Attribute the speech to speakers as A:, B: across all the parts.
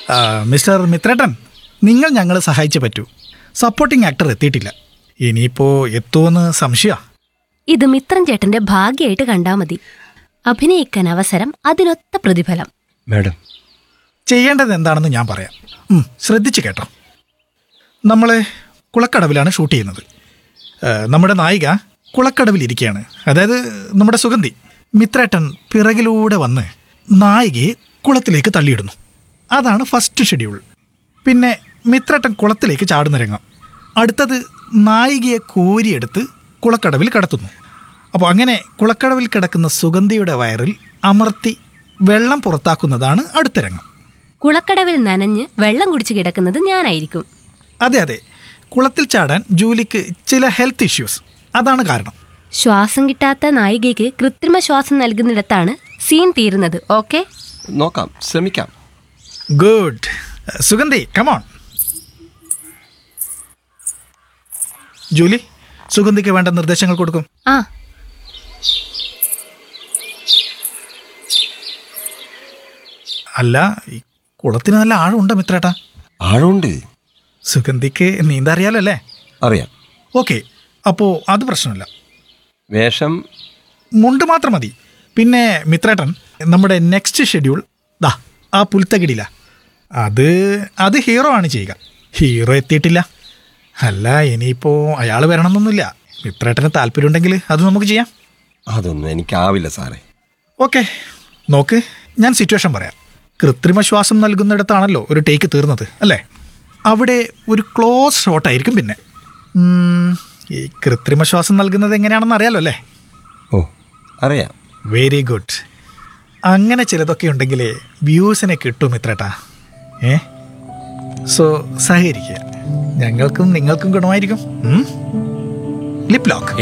A: ആ, മിസ്റ്റർ മിത്രേട്ടൻ നിങ്ങൾ ഞങ്ങൾ സഹായിച്ചേ പറ്റൂ സപ്പോർട്ടിംഗ് ആക്ടർ എത്തിയിട്ടില്ല ഇനിയിപ്പോൾ എത്തുമെന്ന് സംശയമാണ്
B: ഇത് മിത്രൻ ചേട്ടന്റെ ഭാഗ്യമായിട്ട് കണ്ടാ മതി അഭിനയിക്കാൻ അവസരം അതിനൊത്ത പ്രതിഫലം
C: മാഡം
A: ചെയ്യേണ്ടത് എന്താണെന്ന് ഞാൻ പറയാം ഉം, ശ്രദ്ധിച്ച് കേട്ടോ നമ്മൾ കുളക്കടവിലാണ് ഷൂട്ട് ചെയ്യുന്നത് ഏ, നമ്മുടെ നായിക കുളക്കടവിലിരിക്കുകയാണ് അതായത് നമ്മുടെ സുഗന്ധി മിത്രേട്ടൻ പിറകിലൂടെ വന്ന് നായികയെ കുളത്തിലേക്ക് തള്ളിയിടുന്നു അതാണ് ഫസ്റ്റ് ഷെഡ്യൂൾ പിന്നെ മിത്രേട്ടൻ കുളത്തിലേക്ക് ചാടുന്ന രംഗം അടുത്തത് നായികയെ കോരിയെടുത്ത് കുളക്കടവിൽ കടത്തുന്നു അപ്പോൾ അങ്ങനെ കുളക്കടവിൽ കിടക്കുന്ന സുഗന്ധിയുടെ വയറിൽ അമർത്തി വെള്ളം പുറത്താക്കുന്നതാണ് അടുത്ത രംഗം
B: കുളക്കടവിൽ നനഞ്ഞ് വെള്ളം കുടിച്ച് കിടക്കുന്നത് ഞാനായിരിക്കും
A: അതെ അതെ കുളത്തിൽ ചാടാൻ ജൂലിക്ക് ചില ഹെൽത്ത് ഇഷ്യൂസ് അതാണ് കാരണം
B: ശ്വാസം കിട്ടാത്ത നായികയ്ക്ക് കൃത്രിമ ശ്വാസം നൽകുന്നിടത്താണ് സീൻ തീരുന്നത് ഓക്കെ
C: നോക്കാം ശ്രമിക്കാം
A: ഗുഡ് സുഗന്ധി കമോൺ ജൂലി സുഗന്ധിക്ക് വേണ്ട നിർദ്ദേശങ്ങൾ കൊടുക്കും
B: ആ
A: അല്ല ഈ കുളത്തിന് നല്ല ആഴമുണ്ട് മിത്രേട്ടാ
C: ആഴമുണ്ട്
A: സുഗന്ധിക്ക് നീന്തറിയാലോ അല്ലേ
C: അറിയാം
A: ഓക്കെ അപ്പോൾ അത് പ്രശ്നമില്ല
C: വേഷം
A: മുണ്ട് മാത്രം മതി പിന്നെ മിത്രേട്ടൻ നമ്മുടെ നെക്സ്റ്റ് ഷെഡ്യൂൾ ദാ ആ പുൽത്തകിടില അത് അത് ഹീറോ ആണ് ചെയ്യുക ഹീറോ എത്തിയിട്ടില്ല അല്ല ഇനിയിപ്പോൾ അയാൾ വരണമെന്നൊന്നുമില്ല മിത്രേട്ടന് താല്പര്യമുണ്ടെങ്കിൽ അത് നമുക്ക് ചെയ്യാം
C: അതൊന്നും എനിക്കാവില്ല സാറേ
A: ഓക്കെ നോക്ക് ഞാൻ സിറ്റുവേഷൻ പറയാം കൃത്രിമ ശ്വാസം നൽകുന്നിടത്താണല്ലോ ഒരു ടേക്ക് തീർന്നത് അല്ലേ അവിടെ ഒരു ക്ലോസ് ഷോട്ടായിരിക്കും പിന്നെ ഉം, ഈ കൃത്രിമ ശ്വാസം നൽകുന്നത് എങ്ങനെയാണെന്ന് അറിയാലോ അല്ലേ
C: ഓ അറിയാം
A: വെരി ഗുഡ് അങ്ങനെ ചിലതൊക്കെ ഉണ്ടെങ്കിൽ വ്യൂസിനെ കിട്ടും ഇത്രട്ടാ ഏ സോ സഹകരിക്കുക ഞങ്ങൾക്കും നിങ്ങൾക്കും ഗുണമായിരിക്കും ലിപ് ലോക്ക്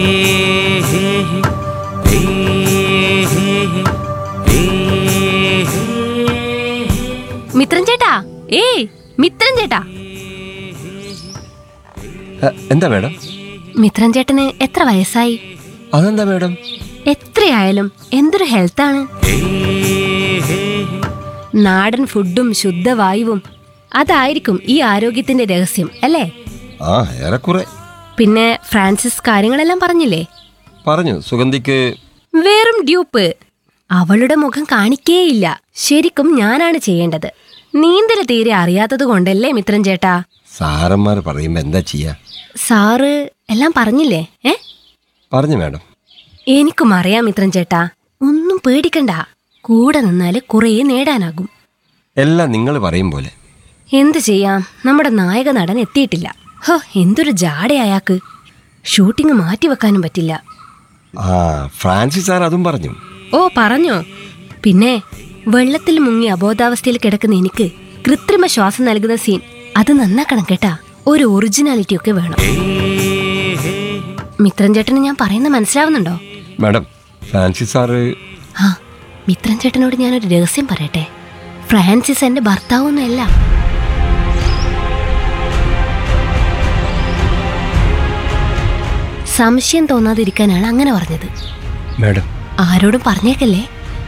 B: മിത്രൻ ചേട്ടാ ഏയ് മിത്രൻ ചേട്ടാ
C: എ, എന്താ മാഡം
B: മിത്രൻ ചേട്ടന് എത്ര വയസ്സായി
C: അതെന്താ മാഡം
B: എത്രയായാലും എന്തൊരു ഹെൽത്താണ് നാടൻ ഫുഡും ശുദ്ധവായുവും അതായിരിക്കും ഈ ആരോഗ്യത്തിന്റെ രഹസ്യം അല്ലേ
C: ആ ഏറെക്കുറെ
B: പിന്നെ ഫ്രാൻസിസ് കാര്യങ്ങളെല്ലാം പറഞ്ഞില്ലേ
C: പറഞ്ഞു സുഗന്ധിക്ക്
B: വെറും ഡ്യൂപ്പ് അവളുടെ മുഖം കാണിക്കേയില്ല ശരിക്കും ഞാനാണ് ചെയ്യേണ്ടത് നീന്തൽ തീരെ അറിയാത്തത് കൊണ്ടല്ലേ മിത്രൻ ചേട്ടാ
C: സാറന്മാർ പറയുമ്പോൾ എന്താ ചെയ്യാ
B: സാറ് എല്ലാം പറഞ്ഞില്ലേ ഏ
C: പറഞ്ഞു മാഡം
B: എനിക്കും അറിയാം മിത്രൻ ചേട്ടാ ഒന്നും പേടിക്കണ്ട കൂടെ നിന്നാല് കുറേ നേടാനാകും
C: എല്ലാം നിങ്ങൾ പറയും പോലെ
B: എന്ത് ചെയ്യാം നമ്മുടെ നായക നടൻ എത്തിയിട്ടില്ല ഹോ എന്തൊരു ജാട അയാൾക്ക് ഷൂട്ടിംഗ് മാറ്റിവെക്കാനും പറ്റില്ല
C: ആ ഫ്രാൻസിസ് സാർ അതും പറഞ്ഞു
B: ഓ പറഞ്ഞോ പിന്നെ വെള്ളത്തിൽ മുങ്ങി അബോധാവസ്ഥയിൽ കിടക്കുന്ന എനിക്ക് കൃത്രിമ ശ്വാസം നൽകുന്ന സീൻ അത് നന്നാക്കണം കേട്ടാ ഒരു ഒറിജിനാലിറ്റി ഒക്കെ വേണം മിത്രൻ ചേട്ടന് ഞാൻ പറയുന്ന മനസ്സിലാവുന്നുണ്ടോ
C: മാഡം ഫ്രാൻസിസ് സാറ്
B: ആ മിത്രൻ ചേട്ടനോട് ഞാനൊരു രഹസ്യം പറയട്ടെ ഫ്രാൻസിസ് എന്റെ ഭർത്താവൊന്നുമല്ല സംശയം തോന്നാതിരിക്കാനാണ് അങ്ങനെ പറഞ്ഞത്
C: മാഡം
B: ആരോടും പറഞ്ഞേക്കല്ലേ